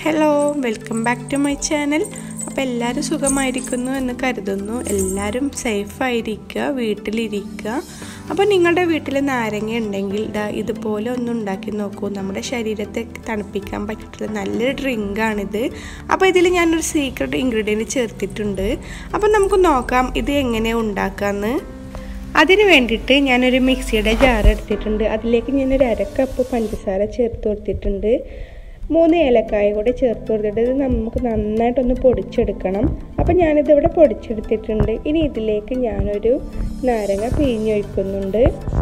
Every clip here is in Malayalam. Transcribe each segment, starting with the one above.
hello welcome back to my channel അപ്പോൾ എല്ലാവരും സുഖമായിരിക്കുന്നു എന്ന് കരുതുന്നു എല്ലാവരും സേഫായിരിക്കുക വീട്ടിലിരിക്കുക അപ്പോൾ നിങ്ങളുടെ വീട്ടിൽ നാരങ്ങ ഉണ്ടെങ്കിൽ ദാ ഇതുപോലെ ഒന്ന് ഉണ്ടാക്കി നോക്കൂ നമ്മുടെ ശരീരത്തെ തണുപ്പിക്കാൻ പറ്റിയിട്ടുള്ള നല്ലൊരു ഡ്രിങ്കാണിത് അപ്പോൾ ഇതിൽ ഞാനൊരു സീക്രട്ട് ഇൻഗ്രീഡിയൻറ്റ് ചേർത്തിട്ടുണ്ട് അപ്പോൾ നമുക്ക് നോക്കാം ഇത് എങ്ങനെയാണ് ഉണ്ടാക്കാമെന്ന് അതിന് വേണ്ടിയിട്ട് ഞാനൊരു മിക്സിയുടെ ജാർ എടുത്തിട്ടുണ്ട് അതിലേക്ക് ഞാനൊരു അര കപ്പ് പഞ്ചസാര ചേർത്ത് കൊടുത്തിട്ടുണ്ട് മൂന്ന് ഏലക്കായ കൂടെ ചേർത്ത് കൊടുത്തിട്ട് ഇത് നമുക്ക് നന്നായിട്ടൊന്ന് പൊടിച്ചെടുക്കണം അപ്പം ഞാനിതിവിടെ പൊടിച്ചെടുത്തിട്ടുണ്ട് ഇനി ഇതിലേക്ക് ഞാനൊരു നാരങ്ങ പിഴിഞ്ഞൊഴിക്കുന്നുണ്ട്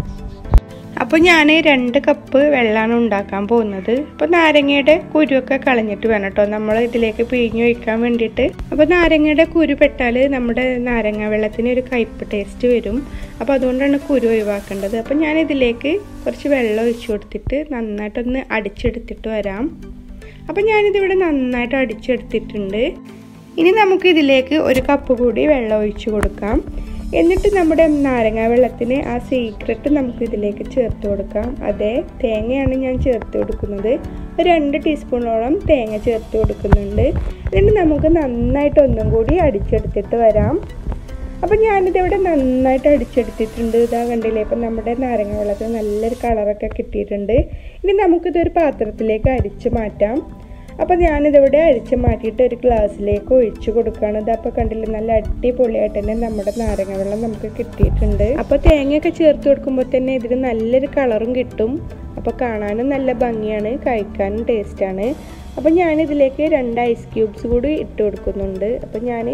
അപ്പോൾ ഞാൻ രണ്ട് കപ്പ് വെള്ളമാണ് ഉണ്ടാക്കാൻ പോകുന്നത് അപ്പോൾ നാരങ്ങയുടെ കുരുവൊക്കെ കളഞ്ഞിട്ട് വേണം കേട്ടോ നമ്മൾ ഇതിലേക്ക് പിഴിഞ്ഞൊഴിക്കാൻ വേണ്ടിയിട്ട് അപ്പോൾ നാരങ്ങയുടെ കുരു പെട്ടാൽ നമ്മുടെ നാരങ്ങ വെള്ളത്തിന് ഒരു കയ്പ് ടേസ്റ്റ് വരും അപ്പോൾ അതുകൊണ്ടാണ് കുരു ഒഴിവാക്കേണ്ടത് അപ്പോൾ ഞാൻ ഇതിലേക്ക് കുറച്ച് വെള്ളം ഒഴിച്ചു കൊടുത്തിട്ട് നന്നായിട്ടൊന്ന് അടിച്ചെടുത്തിട്ട് വരാം അപ്പോൾ ഞാനിതിവിടെ നന്നായിട്ട് അടിച്ചെടുത്തിട്ടുണ്ട് ഇനി നമുക്ക് ഇതിലേക്ക് ഒരു കപ്പ് കൂടി വെള്ളം ഒഴിച്ചു കൊടുക്കാം എന്നിട്ട് നമ്മുടെ നാരങ്ങ വെള്ളത്തിന് ആ സീക്രട്ട് നമുക്ക് ഇതിലേക്ക് ചേർത്ത് കൊടുക്കാം അതെ തേങ്ങയാണ് ഞാൻ ചേർത്ത് കൊടുക്കുന്നത് ഒരു രണ്ട് ടീസ്പൂണോളം തേങ്ങ ചേർത്ത് കൊടുക്കുന്നുണ്ട് എന്നിട്ട് നമുക്ക് നന്നായിട്ട് ഒന്നും കൂടി അടിച്ചെടുത്തിട്ട് വരാം അപ്പം ഞാനിതിവിടെ നന്നായിട്ട് അടിച്ചെടുത്തിട്ടുണ്ട് ഇതാ കണ്ടില്ലേ ഇപ്പം നമ്മുടെ നാരങ്ങ വെള്ളത്തിന് നല്ലൊരു കളറൊക്കെ കിട്ടിയിട്ടുണ്ട് ഇനി നമുക്കിതൊരു പാത്രത്തിലേക്ക് അരിച്ച് മാറ്റാം അപ്പോൾ ഞാനിതിവിടെ അരിച്ച് മാറ്റിയിട്ട് ഒരു ഗ്ലാസ്സിലേക്ക് ഒഴിച്ച് കൊടുക്കുകയാണ് ഇത് അപ്പോൾ കണ്ടില്ലേ നല്ല അടിപൊളിയായിട്ട് തന്നെ നമ്മുടെ നാരങ്ങ വെള്ളം നമുക്ക് കിട്ടിയിട്ടുണ്ട് അപ്പോൾ തേങ്ങയൊക്കെ ചേർത്ത് കൊടുക്കുമ്പോൾ തന്നെ ഇതിന് നല്ലൊരു കളറും കിട്ടും അപ്പോൾ കാണാനും നല്ല ഭംഗിയാണ് കഴിക്കാനും ടേസ്റ്റാണ് അപ്പോൾ ഞാനിതിലേക്ക് രണ്ട് ഐസ് ക്യൂബ്സ് കൂടി ഇട്ട് കൊടുക്കുന്നുണ്ട് അപ്പോൾ ഞാൻ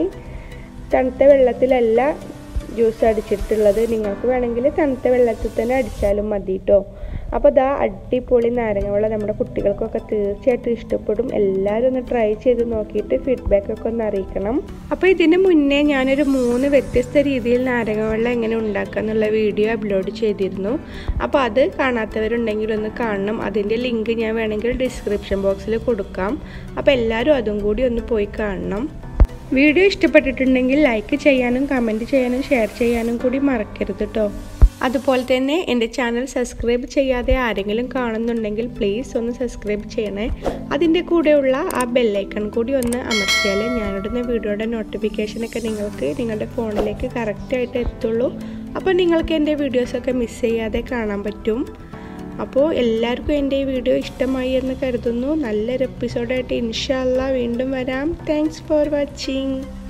തണുത്ത വെള്ളത്തിലല്ല ജ്യൂസ് അടിച്ചിട്ടുള്ളത് നിങ്ങൾക്ക് വേണമെങ്കിൽ തണുത്ത വെള്ളത്തിൽ തന്നെ അടിച്ചാലും മതി കേട്ടോ അപ്പോൾ ഇതാ അടിപൊളി നാരങ്ങ വെള്ളം നമ്മുടെ കുട്ടികൾക്കൊക്കെ തീർച്ചയായിട്ടും ഇഷ്ടപ്പെടും എല്ലാവരും ഒന്ന് ട്രൈ ചെയ്ത് നോക്കിയിട്ട് ഫീഡ്ബാക്ക് ഒക്കെ ഒന്ന് അറിയിക്കണം അപ്പോൾ ഇതിന് മുന്നേ ഞാനൊരു മൂന്ന് വ്യത്യസ്ത രീതിയിൽ നാരങ്ങ വെള്ളം എങ്ങനെ ഉണ്ടാക്കുക എന്നുള്ള വീഡിയോ അപ്ലോഡ് ചെയ്തിരുന്നു അപ്പോൾ അത് കാണാത്തവരുണ്ടെങ്കിൽ ഒന്ന് കാണണം അതിൻ്റെ ലിങ്ക് ഞാൻ വേണമെങ്കിൽ ഡിസ്ക്രിപ്ഷൻ ബോക്സിൽ കൊടുക്കാം അപ്പോൾ എല്ലാവരും അതും കൂടി ഒന്ന് പോയി കാണണം വീഡിയോ ഇഷ്ടപ്പെട്ടിട്ടുണ്ടെങ്കിൽ ലൈക്ക് ചെയ്യാനും കമൻറ്റ് ചെയ്യാനും ഷെയർ ചെയ്യാനും കൂടി മറക്കരുത് കേട്ടോ അതുപോലെ തന്നെ എൻ്റെ ചാനൽ സബ്സ്ക്രൈബ് ചെയ്യാതെ ആരെങ്കിലും കാണുന്നുണ്ടെങ്കിൽ പ്ലീസ് ഒന്ന് സബ്സ്ക്രൈബ് ചെയ്യണേ അതിൻ്റെ കൂടെയുള്ള ആ ബെല്ലൈക്കൺ കൂടി ഒന്ന് അമർത്തിയാൽ ഞാനിടുന്ന വീഡിയോയുടെ നോട്ടിഫിക്കേഷനൊക്കെ നിങ്ങൾക്ക് നിങ്ങളുടെ ഫോണിലേക്ക് കറക്റ്റായിട്ട് എത്തുള്ളൂ അപ്പോൾ നിങ്ങൾക്ക് എൻ്റെ വീഡിയോസൊക്കെ മിസ് ചെയ്യാതെ കാണാൻ പറ്റും അപ്പോൾ എല്ലാവർക്കും എൻ്റെ ഈ വീഡിയോ ഇഷ്ടമായി എന്ന് കരുതുന്നു നല്ലൊരു എപ്പിസോഡായിട്ട് ഇൻഷാല്ല വീണ്ടും വരാം താങ്ക്സ് ഫോർ വാച്ചിങ്